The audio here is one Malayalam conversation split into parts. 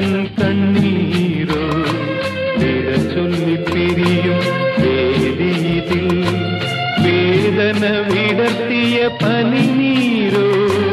തൻ കണ്ണീരോ വിട ചൊല്ലി പിരിയും വേദിയിൽ വേദന വിടർത്തിയ പനിനീരോ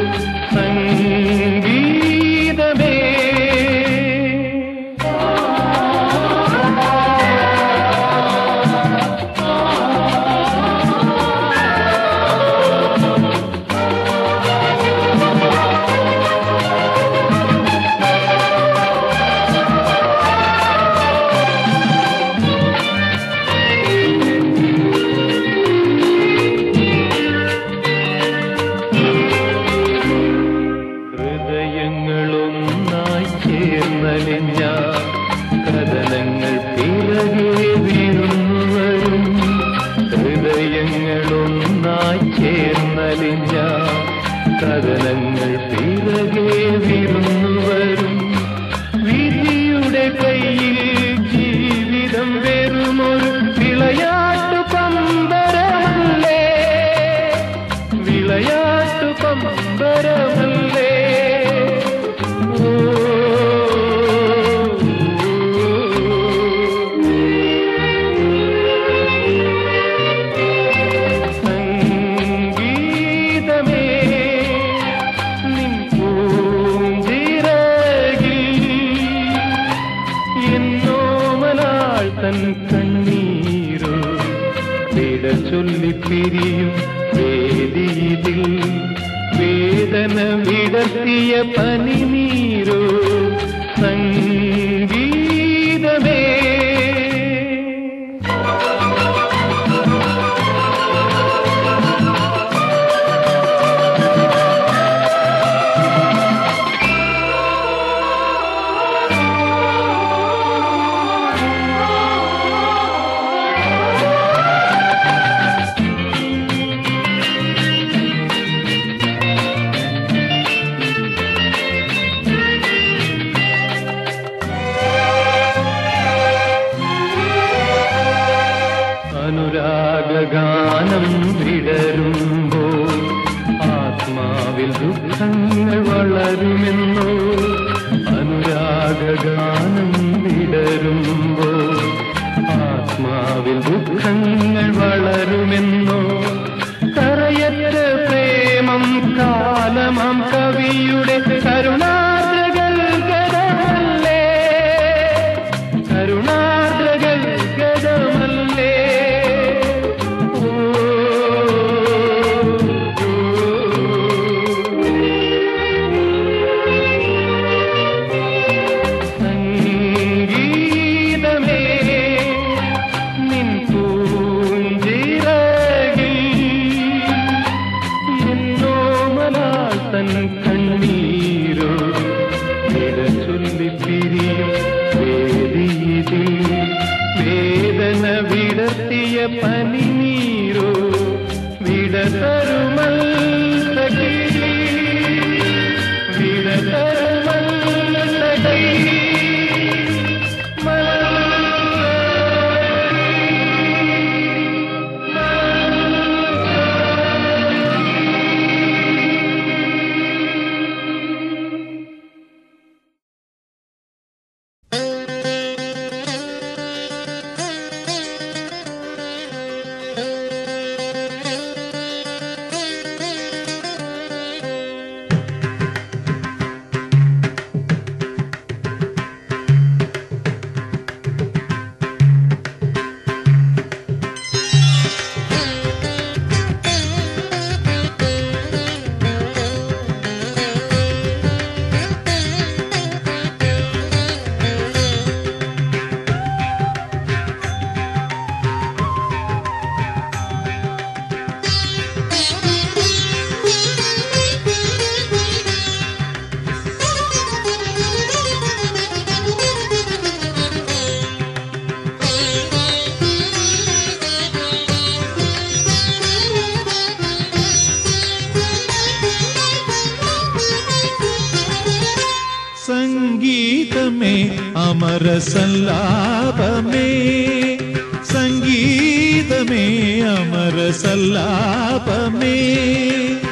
സംഗീതമേ ഹൃദയങ്ങളൊന്നായി ചേർന്നലിഞ്ഞ കഥനങ്ങൾ പിറകെ വീഴുന്നു വരും ഹൃദയങ്ങളൊന്നായി ചേർന്നലിഞ്ഞ കഥനങ്ങൾ പിറകെ വീഴുന്നു വരും വിധിയുടെ കയ്യിൽ ജീവിതം വെറുമൊരു വിളയാട്ടു പമ്പരമല്ലേ വിളയാട്ടു പമ്പരമല്ലേ ഓ, സംഗീതമേ നിൻ പൂഞ്ചിറകിൽ എന്നോമലാൾ തൻ കണ്ണീരോ വിട ചൊല്ലി പിരിയും വേദിയിൽ വേദന വിടർത്തിയ പനിനീരോ സംഗീതമേ അനുരാഗഗാനം വിടരുമ്പോൾ ആത്മാവിൽ ദുഃഖങ്ങൾ വളരുമെന്നോ അനുരാഗഗാനം വിടരുമ്പോൾ ആത്മാവിൽ ദുഃഖങ്ങൾ വളരുമെന്നോ കറയറ്റ പ്രേമം കാലമാം കവിയുടെ കരുണാദ്രകൾ ഗതമല്ലേ കരുണാദ്രകൾ ഗതമല്ലേ ഓ, സംഗീതമേ നിൻ പൂഞ്ചിറകിൽ എന്നോമലാൽ തൻ കണ്ണീരോ വിട ചൊല്ലി പിരിയും വേദിയിൽ വേദന വിടർത്തിയ പനിനീരോ വിട തരുമൽ സഖി വിട തരുമൽ സഖി സംഗീതമേ അമര സല്ലാപമേ സംഗീതമേ അമര സല്ലാപമേ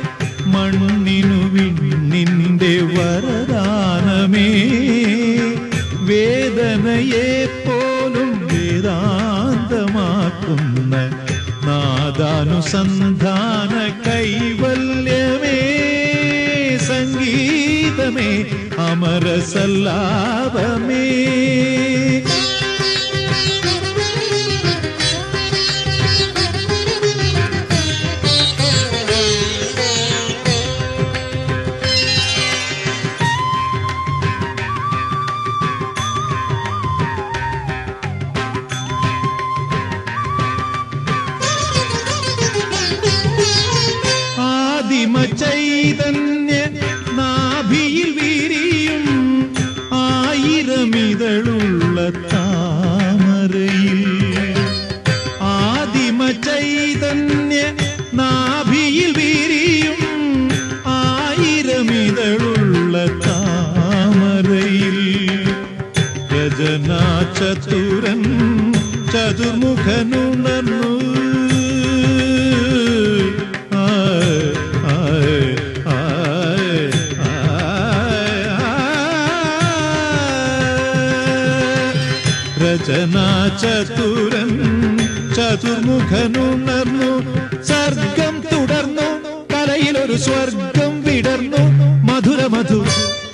മണ്ണിനു വിണ്ണിന്റെ വരദാനമേ വീണയെ പോലും വേദാന്തമാക്കുന്ന നാദാനുസന്ധാന കൈവല്യമേ സംഗീതമേ അമരസല്ലാപമേ ആദിമ ചൈതന്യ നാഭിയിൽ വീരിയും ആയിരമിതളുള്ള താമരയിൽ ആദിമ ചൈതന്യ നാഭിയിൽ വീരിയും ആയിരമിതളുള്ള താമരയിൽ രചനാ ചതുരൻ ചതുർമുഖനുണർന്നു ആയ്, ആയ്, ആയ്, ആയ്, ആയ്. രചനാ ചതുരൻ ചതുർമുഖനുണർന്നു സർഗം തുടർന്നു കലയിലൊരു സ്വർഗം വിടർന്നു മധുര മധു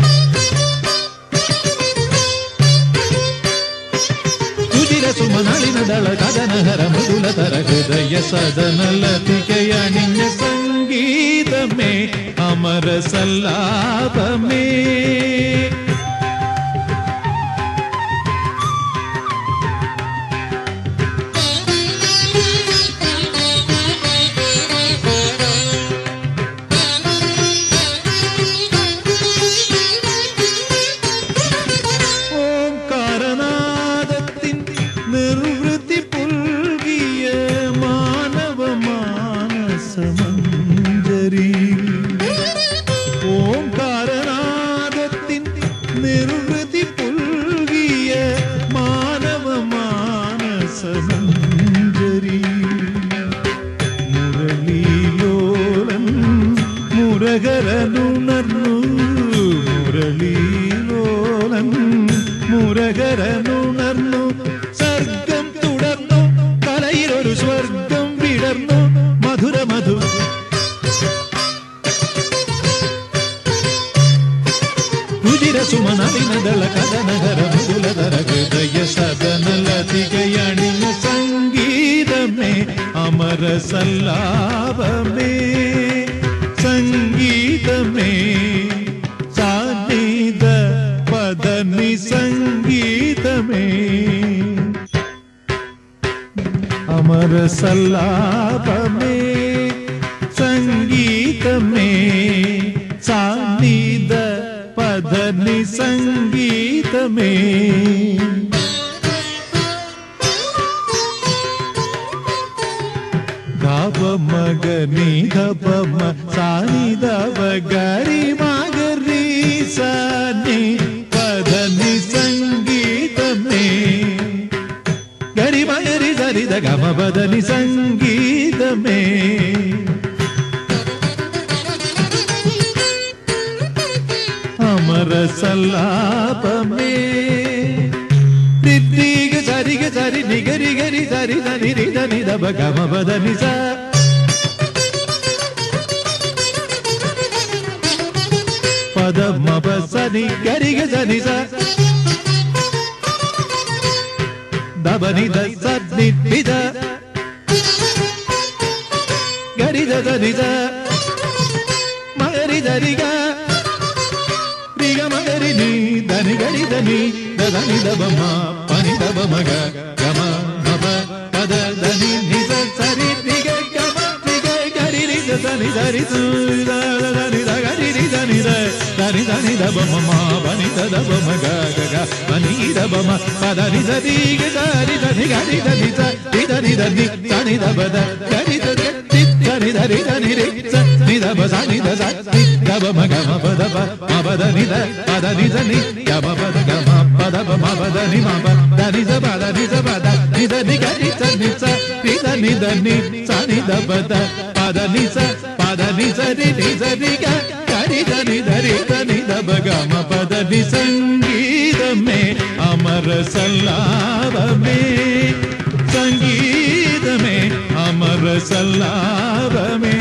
രുചിര സുമനളിനദള കഥനഹര മൃദുലതര ഹൃദയ സദനലതികയണിഞ്ഞ സംഗീതമേ അമര സല്ലാപമേ ഓംകാരനാദത്തിൻ നിർവൃത്തി പുൽകിയ മാനവ മാനസമഞ്ജരി ഓംകാരനാദത്തിൻ നിർവൃത്തി പുൽകിയ മാനവ മാനസമഞ്ജരി മുരളീലോലൻ മുരകരനുണർന്നു മുരളീലോലൻ മുരകരനുണർന്നു സർഗം തുടർന്നു കലയിലൊരു സ്വർഗം വിടർന്നു മധുര മധു രുചിര സുമനളിനദള കഥനഹര മൃദുലധര ഹൃദയ സദനലതികയണിഞ്ഞ സംഗീതമേ അമര സല്ലാപമേ സംഗീതമേ സാന്നിധ പദനി സംഗീതമേ അമര സല്ലാപമേ സംഗീതമേ സാന്നിധ പദനി സംഗീതമേ ധപ മഗനി ധപ മ സാനി ധപ ഗരി മഗരി സാനി പദനി സംഗീതമേ ഗരി മഗരി സരി ധ ഗമ പദനി സംഗീതമേ അമര സല്ലാപമേ നിരീഗ സരിഗ സരി നിഗരി ഗരി സരി ധനി രി ധനി ധ ഭ ഗമ പദനി സ പദ മപ സനി ഗരിഗ സനി സ ധബനി ധ സനി നി ധ ഗരി ധ ധനി സ മഗരി ധരി ഗ రిగ మగరి ని దని గడి దని దని దబ మ పని దబ మగ గమ మప పద దని ని స సరి రిగ గమ రిగ గడి రి ద దని సరి సు ద ద దని ద గడి రి దని ద దని దని దబ మ మ పని ద దబ మగ గ గ పని దబ మ పద ని స రి గ సరి దని గడి దని స రి దని దని దని దబ ద గడి ద ది దని దని దని రి స ని దబ స ని ద స ని దబ మ గ మ పద ప మ పద ని ద పద ని స ని గ మ పద గ మ పద ప మ పద ని మ ప ద ని స పద ని స పద ని ద ని గ ని స ని స ని ద ని ద ని స ని ద ప ద పద ని స పద ని స ని ని స ని గ గ ని ద ని ద రి ద ని ద బ గ మ పద ని సంగీత സംഗീതമേ അമര സല്ലാപമേ സംഗീതമേ അമര സല്ലാപമേ